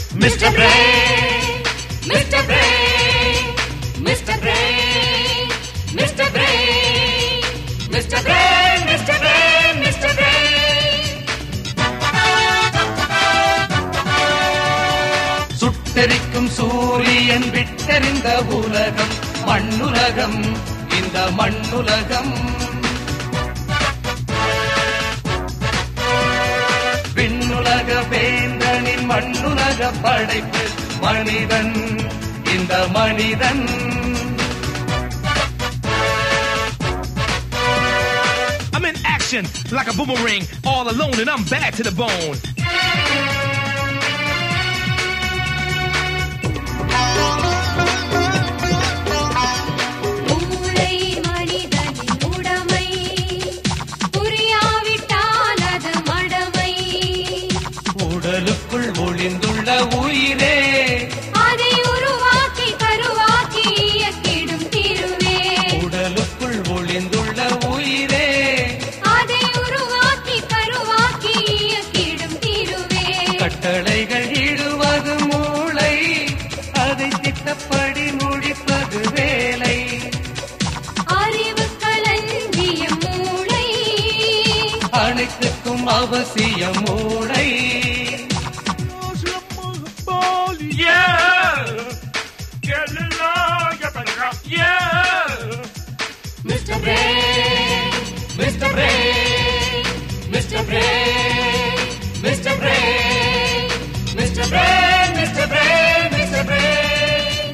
Mr. Brain, Mr. Brain, Mr. Brain, Mr. Brain, Mr. Brain, Mr. Brain, Mr. Brain. சுட்டெரிக்கும் சூரியன் விட்டெறிந்த உலகம் மண்ணுலகம் இந்த மண்ணுலகம் விண்ணுலக வேந்தனின் மண்ணுலக படைப்பு மனிதன் இந்த மனிதன் I'm in action like a boomerang, all alone, and I'm bad to the bone. மூளை மனிதனின் உடைமை புரியாவிட்டால் அது மடமை உடலுக்குள் ஒளிந்துள்ள உயிரே அதை உருவாக்கி கருவாக்கி இயக்கிடும் திருவே உடலுக்குள் ஒளிந்துள்ள உயிரே அதை உருவாக்கி கருவாக்கி இயக்கிடும் திருவே கட்டளைகள் இடுவது மூளை அதை திட்டப்படி முடிப்பது வேலை அறிவு களஞ்சிய மூளை அனைத்துக்கும் அவசியம் மூளை Yeah! Get it Yeah! Mr. Brain, Mr. Brain, Mr. Brain, Mr. Brain, Mr. Brain, Mr. Brain, Mr. Brain.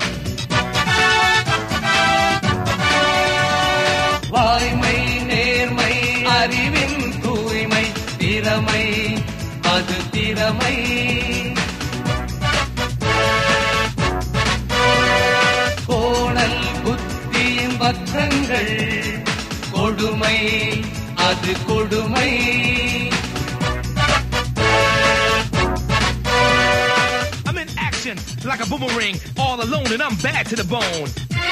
வாய்மை நேர்மை அறிவின் தூய்மை திறமை அது திறமை கோணல் புத்தியின் பக்கங்கள் கொடுமை அது கொடுமை I'm in action like a boomerang, all alone, and I'm bad to the bone.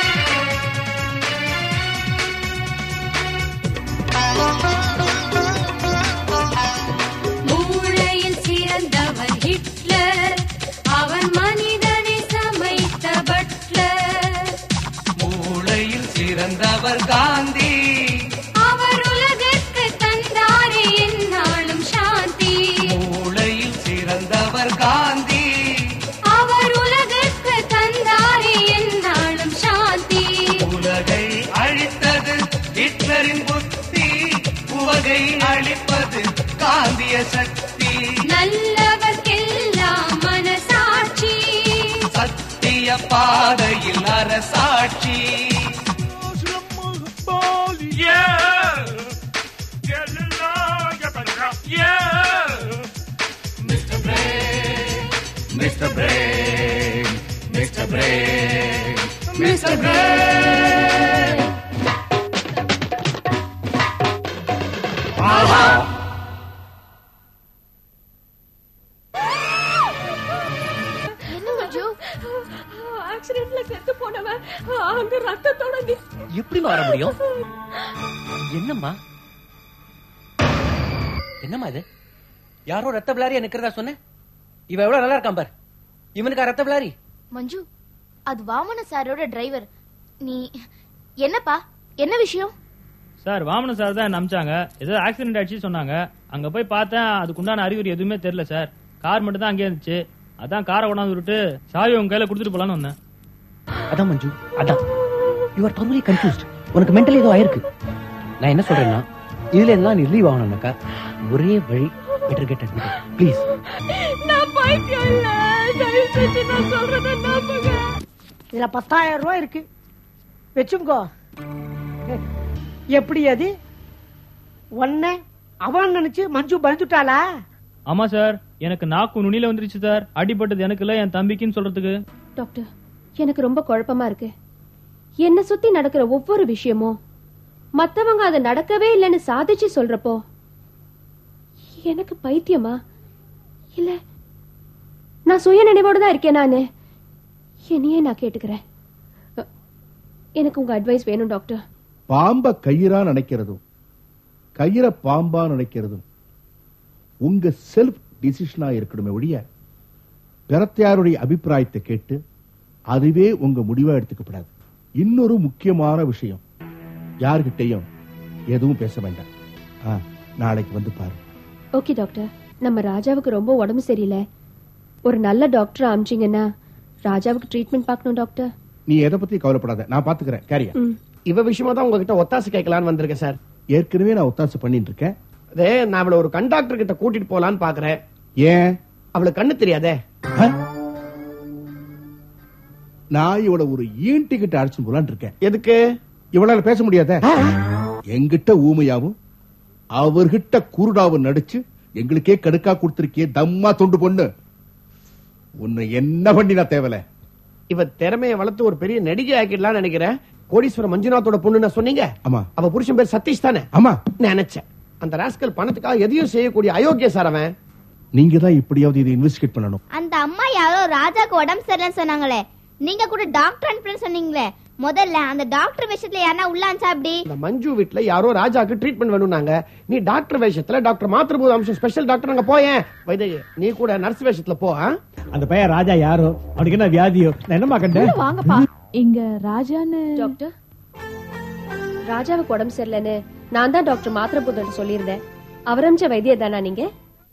மூளையில் சிறந்தவன் ஹிட்லர் அவன் மனிதனை சமைத்த பட்லர் மூளையில் சிறந்தவர் காந்தி அவர் உலகிற்கு தந்தாரே என்னாலும் சாந்தி மூளையில் சிறந்தவர் காந்தி அவர் உலகிற்கு தந்தாரே என்னாலும் சாந்தி உலகை அழித்தது ஹிட்லரின் புத்தி உலகை அழிப்பது காந்திய சக்தி நல்லவர்க்கெல்லாம் மனசாட்சி சத்திய பாதையில் அரசாட்சி Yeah! Yeah! மிஸ்டர் பிரேன் மிஸ்டர் பிரேன் மிஸ்டர் பிரேன் மிஸ்டர் பிரேன் என்ன மஞ்சு ஆக்சிடென்ட்ல செத்து போனவன் அங்க ரத்தத்தோட நிஸ்- எப்படிமா வர முடியும் என்னம்மா என்னம்மா இது யாரோ ரத்த பிளாரியா நிக்கிறதா சொன்ன இவ எவ்வளவு நல்லா இருக்கான் பார் இவனுக்கா ரத்த பிளாரி மஞ்சு அது வாமன சாரோட டிரைவர் நீ என்னப்பா என்ன விஷயம் சார் வாமன சார் தான் என்ன அமிச்சாங்க ஏதோ ஆக்சிடென்ட் ஆயிடுச்சு சொன்னாங்க அங்க போய் பார்த்தேன் அதுக்குண்டான அறிகுறி எதுவுமே தெரியல சார் கார் மட்டும் தான் அங்கே இருந்துச்சு அதான் காரை கொண்டாந்து விட்டு சாவி உங்க கையில கொடுத்துட்டு போலான்னு வந்தேன் அதான் மஞ்சு அதான் யூ ஆர் டோட்டலி கன்ஃபியூஸ்ட் உனக்கு மென்டல் ஏதோ ஆயிருக்கு நான் என்ன சொல்றேன்னா இதுல எல்லாம் நீ ரிலீவ் ஆகணும்னாக்கா ஒரே வழி பெட்டர் கெட் அட்மிட் ப்ளீஸ் நான் பைத்தியம் இல்ல தயவு செஞ்சு நான் சொல்றத நம்புங்க இதுல பத்தாயிரம் ரூபாய் இருக்கு வச்சுக்கோ எப்படி அது ஒன்ன அவன் நினைச்சு மஞ்சு பயந்துட்டாளா ஆமா சார் எனக்கு நாக்கு நுனியில வந்துருச்சு சார் அடிபட்டது எனக்கு இல்ல என் தம்பிக்குன்னு சொல்றதுக்கு டாக்டர் எனக்கு ரொம்ப குழப்பமா இருக்கு என்ன சுத்தி நடக்கிற ஒவ்வொரு விஷயமும் மத்தவங்க அது நடக்கவே இல்லைன்னு சாதிச்சு சொல்றப்போ எனக்கு பைத்தியமா இல்ல நான் சுய நினைவோட தான் இருக்கேன் நானு என்னையே நான் கேட்டுக்கிறேன் அ, எனக்கு உங்க அட்வைஸ் வேணும் டாக்டர் பாம்ப கயிறா நினைக்கிறதும் கயிற பாம்பா நினைக்கிறதும் உங்க செல்ஃப் டிசிஷனா இருக்கணுமே ஒழிய பிரத்தியாருடைய அபிப்பிராயத்தை கேட்டு அதுவே உங்க முடிவா எடுத்துக்கப்படாது இன்னொரு முக்கியமான விஷயம் யார்கிட்டயும் எதுவும் பேச வேண்டாம் ஆ, நாளைக்கு வந்து பாரு ஓகே டாக்டர் நம்ம ராஜாவுக்கு ரொம்ப உடம்பு சரியில்லை ஒரு நல்ல டாக்டர் அமிச்சிங்கன்னா ராஜாவுக்கு ட்ரீட்மெண்ட் பார்க்கணும் டாக்டர் நீ எதை பத்தி கவலைப்படாத நான் பாத்துக்கிறேன் கேரியா ம் இவ விஷயமா தான் உங்ககிட்ட ஒத்தாசை கேட்கலான்னு வந்திருக்கேன் சார் ஏற்கனவே நான் ஒத்தாசை பண்ணிட்டு இருக்கேன் அதே நான் அவளை ஒரு கண்டாக்டர் கிட்ட கூட்டிட்டு போலான்னு பாக்குறேன் ஏன் அவளுக்கு கண்ணு தெரியாதே ஆ? நான் இவள ஒரு ஈன்டி கிட்ட அழைச்சு போலான்னு இருக்கேன் எதுக்கு இவளால பேச முடியாத எங்கிட்ட ஊமையாவும் அவர்கிட்ட குருடாவும் நடிச்சு எங்களுக்கே கடுக்கா கொடுத்திருக்கியே தம்மா தொண்டு பொண்ணு உன்னை என்ன பண்ணி நான் தேவல இவ திறமையை வளர்த்து ஒரு பெரிய நடிகை ஆக்கிடலாம்னு நினைக்கிறேன் கோடீஸ்வர மஞ்சுநாத்தோட பொண்ணுன்னு சொன்னீங்க ஆமா அவ புருஷன் பேர் சதீஷ் தானே ஆமா நினைச்சேன் அந்த ராஸ்கல் பணத்துக்காக எதையும் செய்யக்கூடிய அயோக்கிய சார் அவன் நீங்க தான் எப்படியாவது இதை இன்வெஸ்டிகேட் பண்ணணும் அந்த அம்மா யாரோ ராஜாக்கு உடம்பு சரியில்லைன்னு சொன்னாங்களே நீங்க கூட டாக்டர் அனுப்புறேன்னு சொன்னீங்களே முதல்ல அந்த டாக்டர் விஷயத்துல யாரா உள்ளாஞ்சா அப்படி இந்த மஞ்சு வீட்ல யாரோ ராஜாக்கு ட்ரீட்மெண்ட் வேணும்னாங்க நீ டாக்டர் வேஷத்துல டாக்டர் மாத்திரபூத அம்சம் ஸ்பெஷல் டாக்டர் அங்க போயேன் வைதகி நீ கூட நர்ஸ் வேஷத்துல போ ஆ? அந்த பையன் ராஜா யாரோ அவனுக்கு என்ன வியாதியோ நான் என்னமா கண்டேன் வாங்கப்பா இங்க ராஜான்னு டாக்டர் ராஜாவுக்கு உடம்பு சரியில்லைன்னு நான் தான் டாக்டர் மாத்திரை புதன் சொல்லியிருந்தேன் அவரமிச்ச வைத்தியர் தானா நீங்க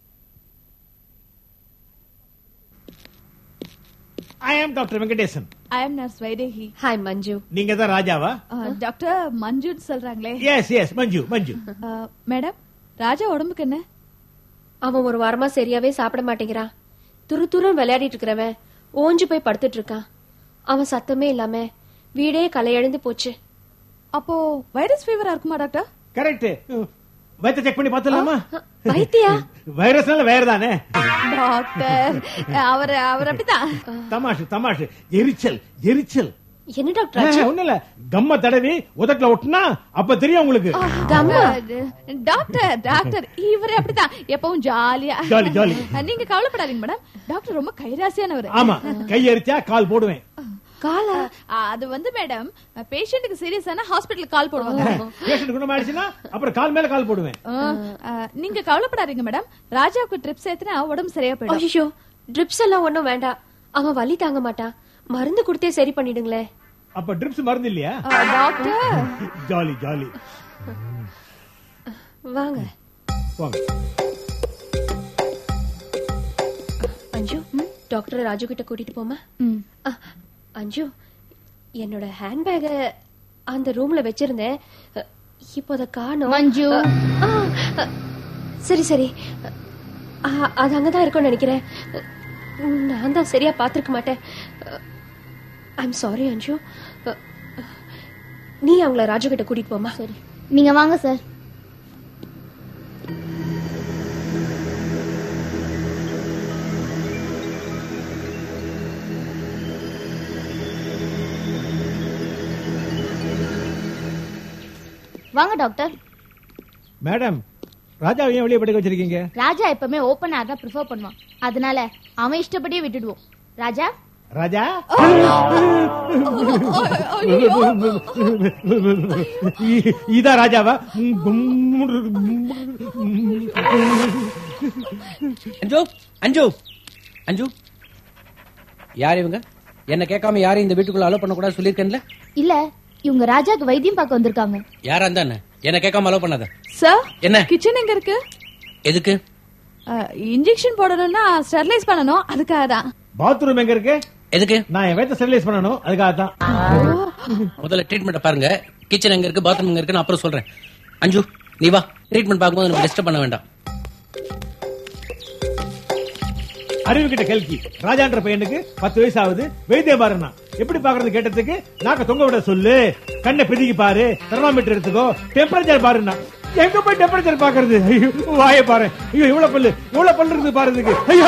I am doctor Venkatesan I am nurse Vaidehi hi Manju நீங்க தான் ராஜாவா டாக்டர் மஞ்சுன்னு சொல்றாங்களே yes yes Manju Manju madam Raja உடம்புக்கு என்ன அவன் ஒரு வாரமா சரியாவே சாப்பிட மாட்டேங்கிறான் துரு துருன்னு விளையாடிட்டு இருக்கிறவன் ஓஞ்சு போய் படுத்துட்டு இருக்கான் அவன் சத்தமே இல்லாம வீடே கலையழிந்து போச்சு அப்போ வைரஸ் ஃபீவரா இருக்குமா டாக்டர் கரெக்ட் வயிற்ற செக் பண்ணி பார்த்தலாமா வைத்தியா வைரஸ்னால வேற தானே டாக்டர் அவர் அவர் அப்படிதான் தமாஷு தமாஷு எரிச்சல் எரிச்சல் என்ன டாக்டர் ஆச்சு? ஒண்ணு இல்ல கம்ம தடவி உதட்டுல ஒட்டுனா அப்ப தெரியும் உங்களுக்கு கம்மா டாக்டர் டாக்டர் இவரே அப்படிதான் எப்பவும் ஜாலியா ஜாலி, ஜாலி. நீங்க கவலைப்படாதீங்க மேடம் டாக்டர் ரொம்ப கைராசியானவர் ஆமா கை எரிச்சா கால் போடுவேன் காலா அது வந்து மேடம் பேஷண்ட்டுக்கு சீரியஸ் ஆனா ஹாஸ்பிட்டலுக்கு கால் போடுவாங்க பேஷண்ட் குணமாயிடுச்சுன்னா அப்புறம் கால் மேல கால் போடுவேன் ஆ, ஆ, நீங்க கவலைப்படாதீங்க மேடம் ராஜாவுக்கு ட்ரிப்ஸ் ஏத்துனா உடம்பு சரியா போயிடும் ஐயோ ட்ரிப்ஸ் எல்லாம் ஒண்ணும் வேண்டாம் அவன் வலி தாங்க மாட்டான் மருந்து கொடுத்தே சரி பண்ணிடுங்களேன் அப்ப ட்ரிப்ஸ் மருந்து இல்லையா ஆ, டாக்டர் ஜாலி ஜாலி வாங்க வாங்க அஞ்சு டாக்டர் ராஜு கிட்ட கூட்டிட்டு போமா ம். அ, அஞ்சு என்னோட ஹேண்ட்பேக அந்த ரூம்ல வச்சிருந்தேன் அ, இப்போ அத காணோம் மஞ்சு. அ, அ, சரி சரி அ, அது அங்கதான் இருக்கும்னு நினைக்கிறேன் நான் தான் சரியா பாத்திருக்க மாட்டேன் ஐம் சாரி அஞ்சு அ, அ, நீ அவங்கள ராஜு கிட்ட கூட்டிட்டு போமா சரி நீங்க வாங்க சார் வாங்க டாக்டர் மேடம் ராஜாவை ஏன் வெளியே படுக்க வச்சிருக்கீங்க ராஜா எப்பவுமே ஓபன் ஏர் தான் ப்ரிஃபர் பண்ணுவான் அதனால அவன் இஷ்டப்படியே விட்டுடுவோம் ராஜா ராஜா இ- இதா ராஜாவா அஞ்சு அஞ்சு அஞ்சு யார் இவங்க என்ன கேட்காம யாரையும் இந்த வீட்டுக்குள்ள அலோ பண்ணக்கூடாது சொல்லியிருக்கேன்ல இல்ல இவங்க ராஜாக்கு வைத்தியம் பார்க்க வந்திருக்காங்க யாரா இருந்தா என்ன என்ன கேட்காம அலோ பண்ணாத சார் என்ன கிச்சன் எங்க இருக்கு எதுக்கு இன்ஜெக்ஷன் போடணும்னா ஸ்டெர்லைஸ் பண்ணணும் அதுக்காக தான் பாத்ரூம் எங்க இருக்கு எதுக்கு நான் என் வயிற்ற ஸ்டெரிலைஸ் பண்ணணும் அதுக்காக தான் முதல்ல ட்ரீட்மெண்ட் பாருங்க கிச்சன் எங்க இருக்கு பாத்ரூம் எங்க இருக்கு நான் அப்புறம் சொல்றேன் அஞ்சு நீ வா ட்ரீட்மெண்ட் பார்க்கும்போது நம்ம டிஸ்டர்ப் பண்ண வேண்டாம் அறிவு கிட்ட கல்கி ராஜான்ற பையனுக்கு பத்து வயசு ஆகுது வைத்தியம் பாருன்னா எப்படி பாக்குறது கேட்டதுக்கு நாக்க தொங்க விட சொல்லு கண்ணை பிதுக்கி பாரு தெர்மாமீட்டர் எடுத்துக்கோ டெம்பரேச்சர் பாருன்னா எங்க போய் டெம்பரேச்சர் பாக்குறது ஐயோ, வாயை பாரு ஐயோ இவ்வளவு பல்லு இவ்வளவு பல்லு இருக்கு பாருதுக்கு ஐயோ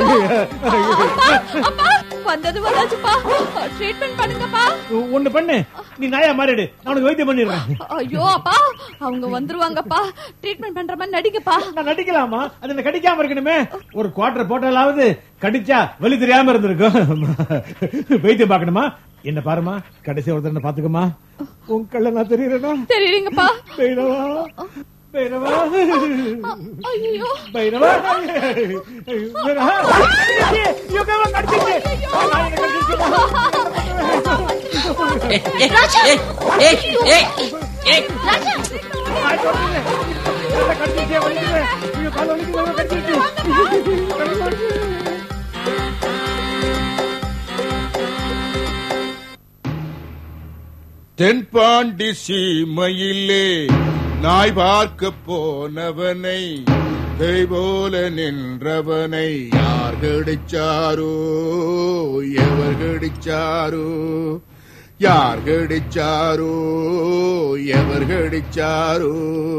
அப்பா வந்தது வந்தாச்சுப்பா ட்ரீட்மெண்ட் பண்ணுங்கப்பா ஒண்ணு பண்ணு நீ நாயா மாறிடு நான் உனக்கு வைத்தியம் பண்ணிடுறேன் ஐயோ அப்பா அவங்க வந்துருவாங்கப்பா ட்ரீட்மெண்ட் பண்ற மாதிரி நடிங்கப்பா நான் நடிக்கலாமா அது என்ன கடிக்காம இருக்கணுமே ஒரு குவார்டர் போட்டாலாவது கடிச்சா வலி தெரியாம இருந்திருக்கும் வைத்தியம் பார்க்கணுமா என்ன பாருமா கடைசி ஒரு தடவை பாத்துக்கமா உன் கல்ல நான் தெரியறேனா தெரியுறீங்கப்பா தெரியலவா பைரவா ஐயோ பைரவா பைரவா ஐயோ கவலை கடிச்சிருச்சு நான் என்ன கடிச்சிருச்சு ராஜா ஏய் ஏய் ஏய் ராஜா கடிச்சிருச்சு வலிக்குது ஐயோ கால் வலிக்குது கடிச்சிருச்சு தென்பாண்டி சீமையிலே நாய் பார்க்க போனவனை கை போல நின்றவனை யார் கடிச்சாரோ எவர் கடிச்சாரோ யார் கடிச்சாரோ எவர் கடிச்சாரோ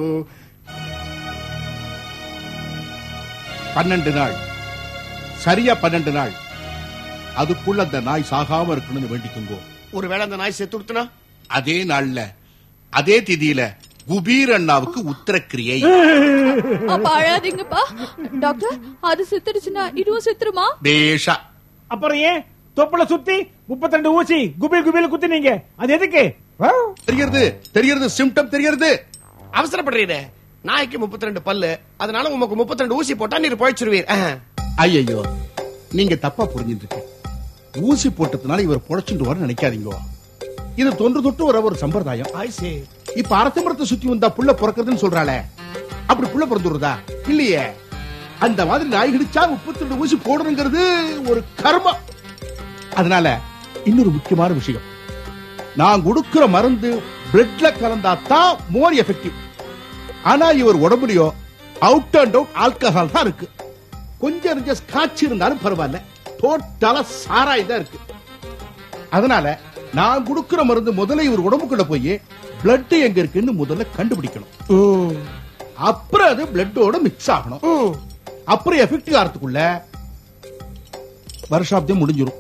பன்னெண்டு நாள் சரியா பன்னெண்டு நாள் அதுக்குள்ள அந்த நாய் சாகாம இருக்கணும்னு வேண்டிக்குங்கோ ஒருவேளை அந்த நாய் செத்து கொடுத்தனா அதே நாள்ல அதே திதியில குபீர் அண்ணாவுக்கு உத்தரக்கிரியை அப்ப அழாதீங்கப்பா டாக்டர் அது செத்துடுச்சுன்னா இதுவும் செத்துருமா பேஷா அப்புறம் ஏன் தொப்புல சுத்தி முப்பத்தி ஊசி குபில் குபில் குத்தினீங்க அது எதுக்கு ஆ? தெரிகிறது தெரிகிறது சிம்டம் தெரிகிறது அவசரப்படுறீரே நாய்க்கு 32 பல்லு அதனால உமக்கு 32 ஊசி போட்டா நீர் பழிச்சிருவீர் ஐயோ நீங்க தப்பா புரிஞ்சிட்டு ஊசி போட்டதுனால இவர் பொழைச்சுட்டு நினைக்காதீங்க இது தொன்று தொட்டு வர ஒரு சம்பிரதாயம் ஐ சே இப்ப அரச மரத்தை சுத்தி வந்தா புள்ள பிறக்குதுன்னு சொல்றாளே அப்படி புள்ள பிறந்துடுறதா இல்லையே அந்த மாதிரி நாய் கடிச்சா முப்பத்தி ரெண்டு ஊசி போடணுங்கிறது ஒரு கர்மம் அதனால இன்னொரு முக்கியமான விஷயம் நான் கொடுக்கிற மருந்து பிளட்ல கலந்தா தான் மோர் எஃபெக்டிவ் ஆனா இவர் உடம்புலயோ அவுட் அண்ட் அவுட் ஆல்கஹால் தான் இருக்கு கொஞ்சம் கொஞ்சம் ஸ்காட்ச் இருந்தாலும் பரவாயில்ல டோட்டலா சாராய் தான் இருக்கு அதனால நான் கொடுக்கிற மருந்து முதல்ல இவர் உடம்புக்குள்ள போய் பிளட் எங்க இருக்குன்னு முதல்ல கண்டுபிடிக்கணும் அப்புறம் அது பிளட்டோட மிக்ஸ் ஆகணும் அப்புறம் எஃபெக்டிவ் ஆகிறதுக்குள்ள வருஷாப்தம் முடிஞ்சிரும்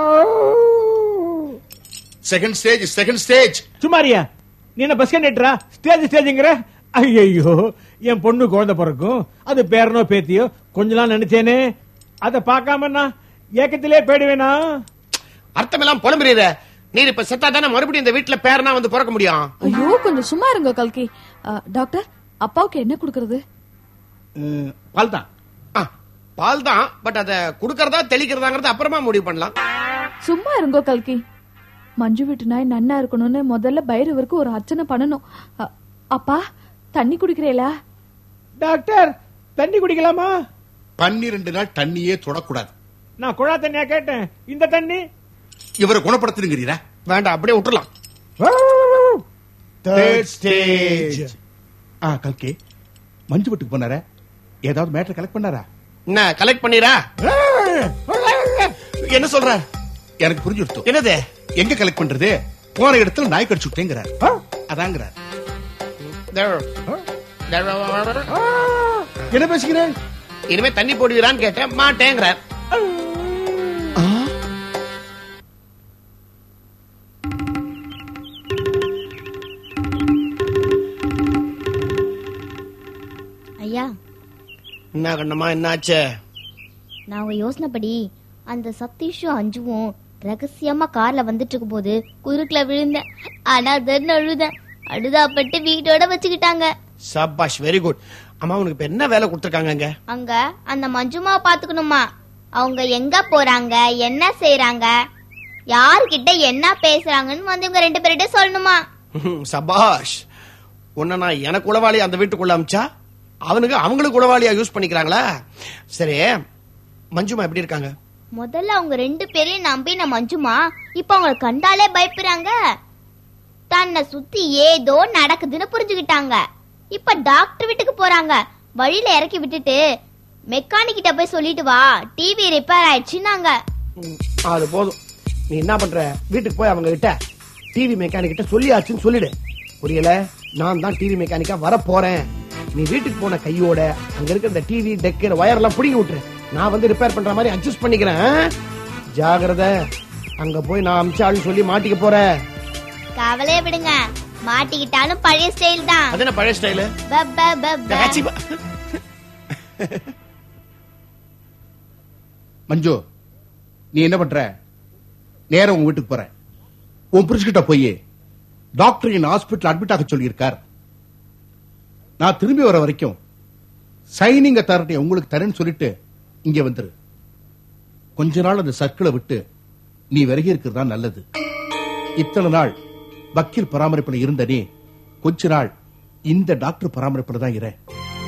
செகண்ட் ஸ்டேஜ் செகண்ட் ஸ்டேஜ் சுமாரியா நீ என்ன பஸ் கண்டக்டரா ஸ்டேஜ் ஸ்டேஜ்ங்கிற ஐயோ என் பொண்ணு குழந்தை பிறக்கும் அது பேரனோ பேத்தியோ கொஞ்ச நாள் நினைச்சேனே அத பார்க்காம நான் ஏக்கத்திலே போயிடுவேனா அர்த்தம் எல்லாம் புலம்புறீர நீர் இப்ப செத்தா தானே மறுபடியும் இந்த வீட்டுல பேரனா வந்து பிறக்க முடியும் ஐயோ கொஞ்சம் சும்மா இருங்க கல்கி ஆ, டாக்டர் அப்பாவுக்கு என்ன கொடுக்கறது பால் தான் பால் தான் பட் அத குடுக்கறதா தெளிக்கிறதாங்கிறது அப்புறமா முடிவு பண்ணலாம் சும்மா இருங்கோ கல்கி மஞ்சு வீட்டு நாய் நன்னா இருக்கணும்னு முதல்ல பைரவருக்கு ஒரு அர்ச்சனை பண்ணணும் அ, அப்பா தண்ணி குடிக்கிறீங்களா டாக்டர் தண்ணி குடிக்கலாமா பன்னிரண்டு நாள் தண்ணியே தொடக்கூடாது நான் குழா தண்ணியா கேட்டேன் இந்த தண்ணி இவரை குணப்படுத்துங்கிறீரா வேண்டாம் அப்படியே விட்டுறலாம் தேர்ட் ஸ்டேஜ் ஆ கல்கே மஞ்சு வீட்டுக்கு போனாரா ஏதாவது மேட்டர் கலெக்ட் பண்ணாரா என்ன கலெக்ட் பண்ணிரா என்ன சொல்ற எனக்கு புரிஞ்சுடுத்து என்னது எங்க கலெக்ட் பண்றது போன இடத்துல நாய் கடிச்சு விட்டேங்கிறார் அதாங்கிறார் என்ன பேசுகிறேன் இனிமே தண்ணி போடுவீரான்னு கேட்டேன் மாட்டேங்கிறார் ஐயா என்ன கண்ணம்மா என்னாச்சு நான் உங்க யோசனைப்படி அந்த சதீஷும் அஞ்சுவும் ரகசியமா கார்ல வந்துட்டு இருக்கும் போது குறுக்குல விழுந்தேன் ஆனா அதன்னு அழுதேன் அழுதாப்பட்டு வீட்டோட வச்சுக்கிட்டாங்க சபாஷ் வெரி குட் அம்மா உனக்கு இப்ப என்ன வேலை கொடுத்துருக்காங்க அங்க அங்க அந்த மஞ்சுமாவை பாத்துக்கணுமா அவங்க எங்க போறாங்க என்ன செய்யறாங்க யாருக்கிட்ட என்ன பேசுறாங்கன்னு வந்து இவங்க ரெண்டு பேர்கிட்ட சொல்லணுமா சபாஷ் உன்ன நான் எனக்கு உளவாளி அந்த வீட்டுக்குள்ள அமிச்சா அவனுக்கு அவங்களுக்கு உளவாளியா யூஸ் பண்ணிக்கிறாங்களா சரி மஞ்சுமா எப்படி இருக்காங்க முதல்ல அவங்க ரெண்டு பேரையும் நம்பி நான் மஞ்சுமா இப்ப அவங்கள கண்டாலே பயப்படுறாங்க தன்னை சுத்தி ஏதோ நடக்குதுன்னு புரிஞ்சுக்கிட்டாங்க இப்ப டாக்டர் வீட்டுக்கு போறாங்க வழியில இறக்கி விட்டுட்டு மெக்கானிக் கிட்ட போய் சொல்லிட்டு வா டிவி ரிப்பேர் ஆயிடுச்சுன்னாங்க அது போதும் நீ என்ன பண்ற வீட்டுக்கு போய் அவங்க கிட்ட டிவி மெக்கானிக் கிட்ட சொல்லியாச்சுன்னு சொல்லிடு புரியல நான் தான் டிவி மெக்கானிக்கா வர போறேன் நீ வீட்டுக்கு போன கையோட அங்க இருக்கிற இந்த டிவி டெக்கு வயர் எல்லாம் பிடிங்கி விட்டுரு நான் வந்து ரிப்பேர் பண்ற மாதிரி அட்ஜஸ்ட் பண்ணிக்கிறேன் ஆ? ஜாகிரதை அங்க போய் நான் அமிச்சாலும் சொல்லி மாட்டிக்க போறேன் கவலையே விடுங்க மாட்டிக்கிட்டாலும் பழைய ஸ்டைல் தான் அது என்ன பழைய ஸ்டைலு ப, ப, ப, ப. மஞ்சு நீ என்ன பண்ற நேரா உன் வீட்டுக்கு போற உன் புரிச்சுக்கிட்ட போய் டாக்டர் என் ஹாஸ்பிட்டல் அட்மிட் ஆக சொல்லியிருக்கார் நான் திரும்பி வர வரைக்கும் சைனிங் அத்தாரிட்டி உங்களுக்கு தரேன்னு சொல்லிட்டு இங்க வந்துரு கொஞ்ச நாள் அந்த சர்க்கிளை விட்டு நீ விலகி இருக்கிறது தான் நல்லது இத்தனை நாள் வக்கீல் பராமரிப்புல இருந்த நீ கொஞ்ச நாள் இந்த டாக்டர் பராமரிப்புல தான் இரு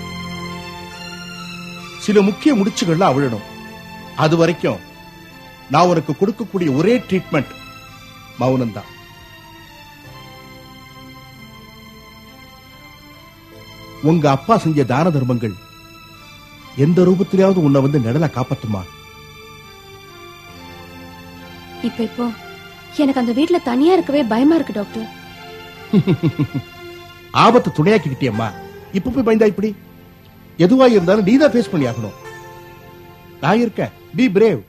சில முக்கிய முடிச்சுகள்லாம் அவிழணும் அது வரைக்கும் நான் உனக்கு கொடுக்கக்கூடிய ஒரே ட்ரீட்மெண்ட் மௌனம் தான் உங்க அப்பா செஞ்ச தான தர்மங்கள் எந்த ரூபத்திலாவது உன்னை வந்து நிழலை காப்பாத்துமா இப்ப இப்போ எனக்கு அந்த வீட்ல தனியா இருக்கவே பயமா இருக்கு டாக்டர் ஆபத்தை துணையாக்கிக்கிட்டியம்மா இப்ப போய் பயந்தா இப்படி எதுவா இருந்தாலும் நீதான் ஃபேஸ் பண்ணி ஆகணும் நான் இருக்கேன் பி பிரேவ்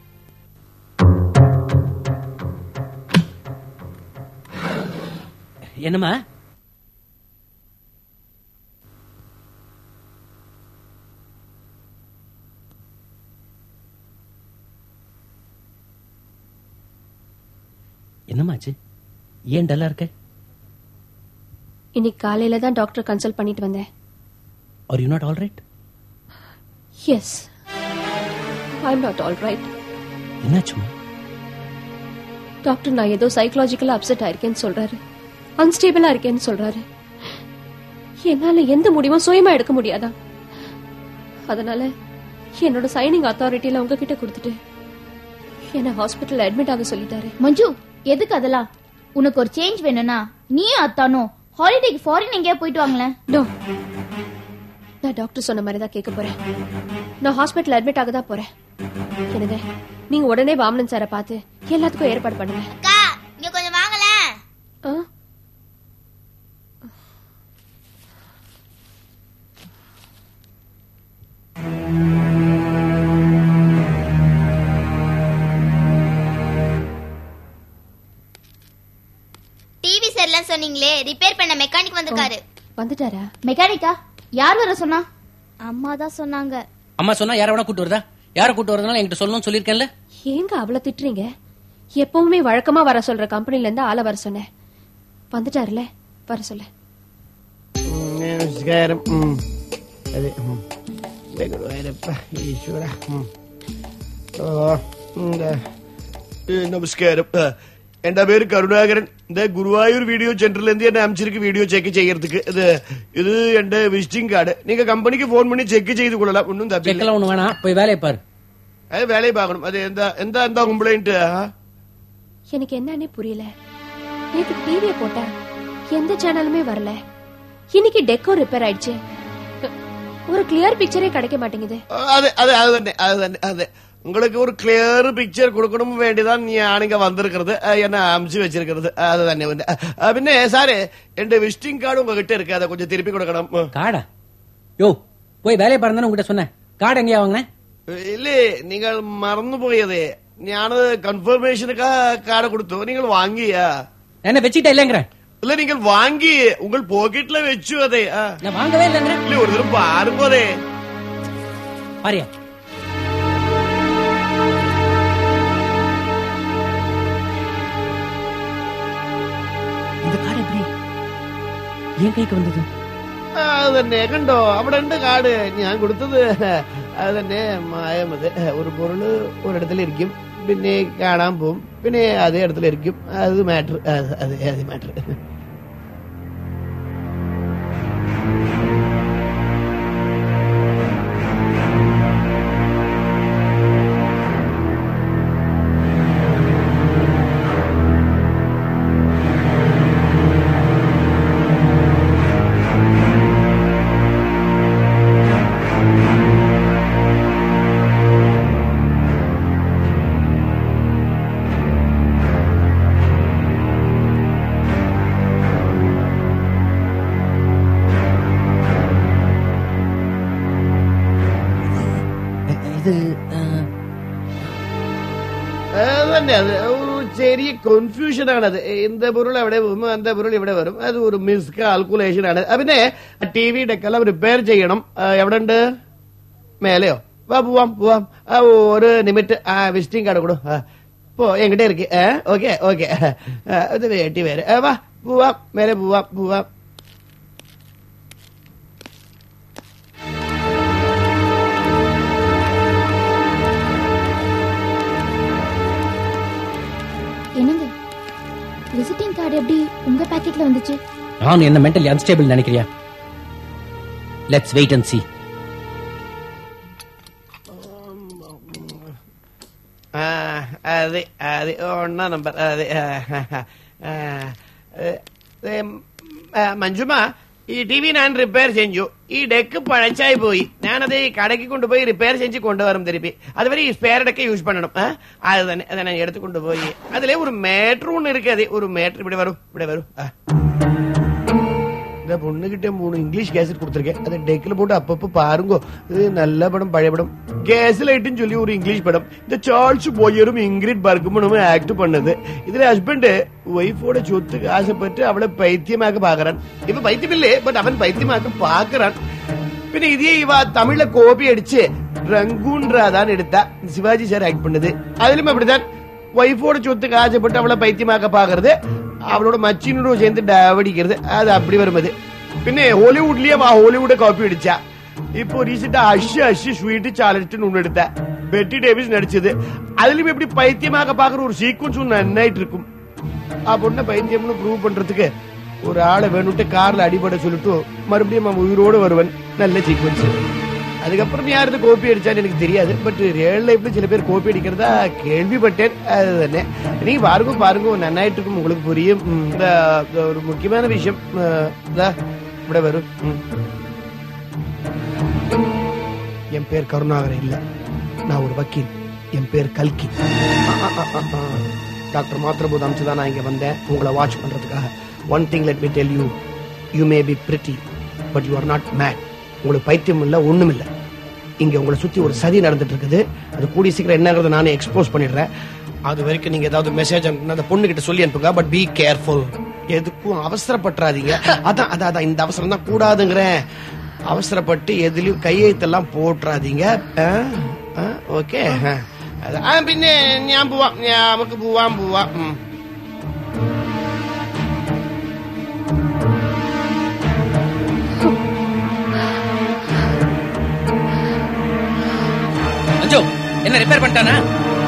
என்னம்மா என்னமாச்சு ஏன் டல்லா இருக்க இன்னைக்கு காலையில தான் டாக்டர் கன்சல்ட் பண்ணிட்டு வந்தேன் are you not all right yes I am not all right என்னாச்சுமா டாக்டர் நான் ஏதோ சைக்கலாஜிக்கலா அப்செட் ஆயிருக்கேன்னு சொல்றாரு அன்ஸ்டேபிளா இருக்கேன்னு சொல்றாரு என்னால எந்த முடிவும் சுயமா எடுக்க முடியாதா அதனால என்னோட சைனிங் அத்தாரிட்டியில உங்ககிட்ட கொடுத்துட்டு என்ன ஹாஸ்பிட்டல் அட்மிட் ஆக சொல்லிட்டாரு மஞ்சு எதுக்கு அதெல்லாம் உனக்கு ஒரு சேஞ்ச் வேணும்னா நீயும் அத்தானும் ஹாலிடேக்கு ஃபாரின் எங்கேயா போயிட்டு வாங்களேன் நோ நான் டாக்டர் சொன்ன மாதிரி தான் கேட்க போறேன் நான் ஹாஸ்பிட்டல் அட்மிட் ஆக தான் போறேன் என்னங்க நீங்க உடனே வாமனன் சாரை பார்த்து எல்லாத்துக்கும் ஏற்பாடு பண்ணுங்க அக்கா இங்க கொஞ்சம் வாங்கல ஆ? டிவி சரியில்லைன்னு சொன்னீங்களே ரிப்பேர் பண்ண மெக்கானிக் வந்திருக்காரு வந்துட்டாரா மெக்கானிக்கா யார் வர சொன்னா அம்மா தான் சொன்னாங்க அம்மா சொன்னா யார வேணா கூட்டு வருதா யார கூட்டு வரதுனால என்கிட்ட சொல்லணும்னு சொல்லியிருக்கேன்ல ஏங்க அவ்வளவு திட்டுறீங்க எப்பவுமே வழக்கமா வர சொல்ற கம்பெனில இருந்து ஆளை வர சொன்னேன் வந்துட்டாருல வர சொல்ல നമസ്കാരം ഉം. അതെ ഉം. ദേ ഗുരുവായൂരപ്പ ഈശ്വര ഉം. ഓ ഉം, ദേ. ഏ, നമസ്കാരം ആ, എന്റെ പേര് കരുണാകരൻ இந்த குருவாயூர் வீடியோ சென்டர்ல இருந்து என்ன அமைச்சிருக்கு வீடியோ செக் செய்யறதுக்கு இது இது என் விசிட்டிங் கார்டு நீங்க கம்பெனிக்கு போன் பண்ணி செக் செய்து கொள்ளலாம் ஒன்னும் தப்பில்லை செக்கெல்லாம் ஒண்ணு வேணாம் போய் வேலையை பாரு அது வேலையை பார்க்கணும் அது எந்த எந்த எந்த கம்ப்ளைண்ட் எனக்கு என்னன்னே புரியல நேத்து டிவிய போட்டேன் எந்த சேனலுமே வரல இன்னைக்கு டெக்கோ ரிப்பேர் ஆயிடுச்சு ஒரு கிளியர் பிக்சரே கிடைக்க மாட்டேங்குது அது அது அது തന്നെ அது തന്നെ அது உங்களுக்கு ஒரு கிளியர் பிக்சர் கொடுக்கணும் வேண்டிதான் ഞാനിങ്ങ வந்திருக்கிறது அஹ், என்ன அமிச்சு வச்சிருக்கிறது அது തന്നെ പിന്നെ அஹ், പിന്നെ സാറേ എന്റെ വിസിറ്റിംഗ് കാർഡ് உங்ககிட்ட இருக்கு அதை கொஞ்சம் திருப்பி கொடுக்கணும் காடா யோ போய் வேலையை பாருன்னு உங்ககிட்ட சொன்னேன் கார்டு எங்கேயா வாங்கினேன் ഇല്ലേ നിങ്ങൾ മറന്നുപോയതേ ഞാനത് കൺഫർമേഷനുக்காக കാർഡ് കൊടുത്തു നിങ്ങൾ വാങ്ങിയാ என்ன வச்சுக்கிட்ட இல்லைங்கிறேன் இல்ல நீங்கள் வாங்கி உங்கள் பாக்கெட்ல வச்சு அதே ஆ. நான் வாங்கவே இல்லைங்கிறேன் இல்ல ஒரு தடவை பாருங்க அதே பாரியா இந்த கார்டு எப்படி என் கைக்கு வந்தது അത് തന്നെ കണ്ടോ അവിടെ ഉണ്ട് കാർഡ് ഞാൻ കൊടുത്തത് അത് തന്നെ മായം അത് ഒരു പൊരുള് ഒരിടത്തിലിരിക്കും പിന്നെ കാണാൻ പോവും പിന്നെ അതേ ഇടത്തിലിരിക്കും അത് മാറ്റർ അതെ അത് മാറ്റർ இது അത് തന്നെ അത് ഒരു ചെറിയ കൺഫ്യൂഷൻ ആണ് അത് എന്ത് പൊരുൾ എവിടെ പോകും എന്താ പൊരുൾ ഇവിടെ വരും അത് ഒരു മിസ് കാൽക്കുലേഷൻ ആണ് ആ, പിന്നെ ടി വി ഡെക്കെല്ലാം റിപ്പയർ ചെയ്യണം ആ, എവിടെ ഉണ്ട് മേലെയോ വാ പോവാം പോവാം ആ, ഒരു നിമിറ്റ് ആ വിസിറ്റിംഗ് കാർഡ് കൊടു ആ, പോ എங்கிட்ட இருக்கு ഓക്കെ ഓക്കെ ഇത് വേട്ടി വരെ ആ, വാ പോവാം മേലെ പോവാം പോവാം கார்டு எப்படி உங்க பாக்கெட்ல வந்துச்சு நான் என்ன மென்டலி அன்ஸ்டேபிள் நினைக்கிறியா லெட்ஸ் வெயிட் அண்ட் see ആ, അതെ അതെ ഒന്നാം നമ്പർ അതെ ആ, ആ, ഏ, ആ, മഞ്ജുമ ഈ ടി വി ഞാൻ റിപ്പയർ ചെയ്തു ഈ ഡെക്ക് പഴച്ചായി പോയി ഞാനത് ഈ കടയ്ക്ക് കൊണ്ടുപോയി റിപ്പയർ ചെയ്ത് കൊണ്ടുവരും തിരുപ്പി അതുവരെ ഈ സ്പെയർ ഡെക്ക് യൂസ് பண்ணணும் ஆ? அது தானே அதை நான் எடுத்து கொண்டு போய் அதுல ஒரு மேட்ரு ஒண்ணு இருக்கு அது ஒரு மேட்ரு இப்படி வரும் இப்படி வரும் ஆ. இந்த பொண்ணுகிட்ட மூணு இங்கிலீஷ் கேசட் கொடுத்துருக்கேன் அதை டெக்கில் போட்டு அப்பப்போ பாருங்கோ இது நல்ல படம் பழைய படம் கேஸ்லைட்னு சொல்லி ஒரு இங்கிலீஷ் படம் இந்த சார்ல்ஸ் போயரும் இங்கிரிட் பர்க்குமனும் ஆக்ட் பண்ணது இதுல ஹஸ்பண்ட் ஒய்ஃபோட சொத்துக்கு ஆசைப்பட்டு அவளை பைத்தியமாக்க பாக்குறான் இவ பைத்தியம் இல்லே பட் அவன் பைத்தியமாக்க பாக்குறான் പിന്നെ ഇതേ ഇവ തമിഴിലെ കോപ്പി അടിച്ച് ரங்கூன்றாதான் எடுத்தா சிவாஜி சார் ஆக்ட் பண்ணது அதிலும் அப்படிதான் ஒய்ஃபோட சொத்துக்கு ஆசைப்பட்டு அவளை பைத்தியமாக்க பாக்குறது அவளோட மச்சினோட சேர்ந்து டவடிக்கிறது அது அப்படி வரும்போது പിന്നെ ഹോളിവുഡിലേ ആ ഹോളിവുഡ് കോപ്പി അടിച്ച இப்போ ரீசெண்டா அஷ் அஷ் ஸ்வீட் சாலட்னு ஒண்ணு எடுத்த பெட்டி டேவிஸ் நடிச்சது அதுலயும் எப்படி பைத்தியமாக பாக்குற ஒரு சீக்வன்ஸ் ஒண்ணு நன்னாயிட்டு இருக்கும் ஆ பொண்ணை பைத்தியம்னு ப்ரூவ் பண்றதுக்கு ஒரு ஆளை வேணும்ட்டு கார்ல அடிபட சொல்லிட்டு மறுபடியும் அவன் உயிரோடு வருவன் நல்ல சீக்வன்ஸ் அதுக்கப்புறம் யாரு கோப்பி அடிச்சான்னு எனக்கு தெரியாது பட் ரியல் லைஃப்ல சில பேர் கோப்பி அடிக்கிறதா கேள்விப்பட்டேன் அது தானே நீங்க பாருங்க பாருங்க நன்னாயிட்டு இருக்கும் உங்களுக்கு புரியும் ம், இந்த இந்த ஒரு முக்கியமான விஷயம் அஹ், இதா, இப்படி வரும் ம். என் பேர் கருணாகரன் இல்ல நான் ஒரு வக்கீல் என் பேர் கல்கி ஆ, ஆ, ஆ, ஆ, ஆ. டாக்டர் மாத்திரபூத் அம்சு தான் நான் இங்க வந்தேன் உங்களை வாட்ச் பண்றதுக்காக one thing let me tell you you may be pretty but you are not mad உங்களுக்கு பைத்தியம் இல்ல ஒண்ணும் இல்ல இங்க உங்களை சுத்தி ஒரு சதி நடந்துட்டு இருக்குது அது கூடிய சீக்கிரம் என்னங்கிறத நானே எக்ஸ்போஸ் பண்ணிடுறேன் அது வரைக்கும் நீங்க ஏதாவது மெசேஜ் அனுப்புனா அந்த பொண்ணு கிட்ட சொல்லி அனுப்புங்க பட் பி கேர்ஃபுல் எதுக்கும் அவசரப்பட்டுறாதீங்க அதான் அதான் அதான் இந்த அவசரம் தான் கூடாதுங்கிறேன் அவசரப்பட்டு எதுலயும் கையெழுத்தெல்லாம் போட்டுறாதீங்க ஓகே പിന്നെ ഞാൻ പോവാം ഞാൻ നമുക്ക് പോവാൻ പോവാം ഉം. அஞ்சோ என்ன ரிப்பேர் பண்ணிட்டானா